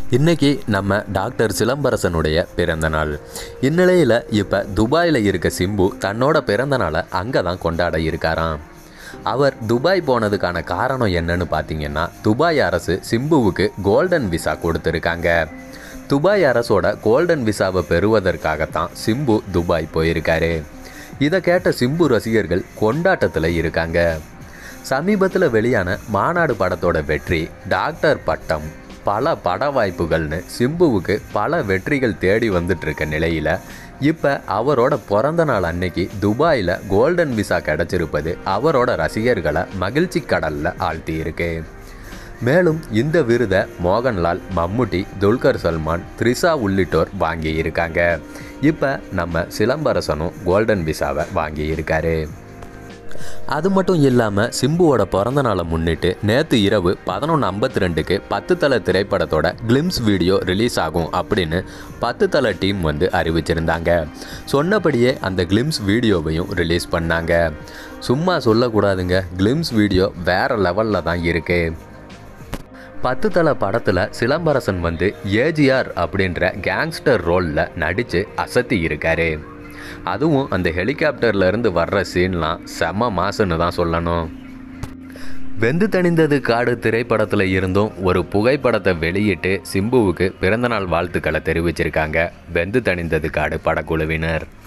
இன்னைக்கு நம்ம டாக்டர் சிலம்பரசனுடைய பிறந்த நாள் இந்நிலையில் இப்போ துபாயில் இருக்க சிம்பு தன்னோட பிறந்த நாளை அங்கே தான் கொண்டாட இருக்காராம் அவர் துபாய் போனதுக்கான காரணம் என்னன்னு பார்த்தீங்கன்னா துபாய் அரசு சிம்புவுக்கு கோல்டன் விசா கொடுத்துருக்காங்க துபாய் அரசோட கோல்டன் விசாவை பெறுவதற்காகத்தான் சிம்பு துபாய் போயிருக்காரு இதை கேட்ட சிம்பு ரசிகர்கள் கொண்டாட்டத்தில் இருக்காங்க சமீபத்தில் வெளியான மாநாடு படத்தோட வெற்றி டாக்டர் பட்டம் பல பட வாய்ப்புகள்னு சிம்புவுக்கு பல வெற்றிகள் தேடி வந்துட்டு இருக்க நிலையில் இப்போ அவரோட பிறந்த நாள் அன்னைக்கு துபாயில் கோல்டன் விசா கிடைச்சிருப்பது அவரோட ரசிகர்களை மகிழ்ச்சி கடலில் ஆழ்த்தி இருக்கு மேலும் இந்த விருதை மோகன்லால் மம்முட்டி துல்கர் சல்மான் த்ரிஷா உள்ளிட்டோர் வாங்கி இருக்காங்க இப்போ நம்ம சிலம்பரசனும் கோல்டன் விசாவை வாங்கி இருக்காரு அது மட்டும் இல்லாமல் சிம்புவோட பிறந்த நாளை முன்னிட்டு நேற்று இரவு பதினொன்று ஐம்பத்தி ரெண்டுக்கு பத்து தலை திரைப்படத்தோட கிளிம்ஸ் வீடியோ ரிலீஸ் ஆகும் அப்படின்னு பத்து தலை டீம் வந்து அறிவிச்சிருந்தாங்க சொன்னபடியே அந்த கிளிம்ஸ் வீடியோவையும் ரிலீஸ் பண்ணாங்க சும்மா சொல்லக்கூடாதுங்க கிளிம்ஸ் வீடியோ வேற லெவலில் தான் இருக்குது பத்து தலை படத்தில் சிலம்பரசன் வந்து ஏஜிஆர் அப்படின்ற கேங்ஸ்டர் ரோலில் நடித்து அசத்தி இருக்காரு அதுவும் அந்த ஹெலிகாப்டர்ல இருந்து வர்ற சீன்லாம் செம மாசுன்னு தான் சொல்லணும் வெந்து தணிந்தது காடு திரைப்படத்தில் இருந்தும் ஒரு புகைப்படத்தை வெளியிட்டு சிம்புவுக்கு பிறந்தநாள் வாழ்த்துக்களை தெரிவிச்சிருக்காங்க வெந்து தணிந்தது காடு படக்குழுவினர்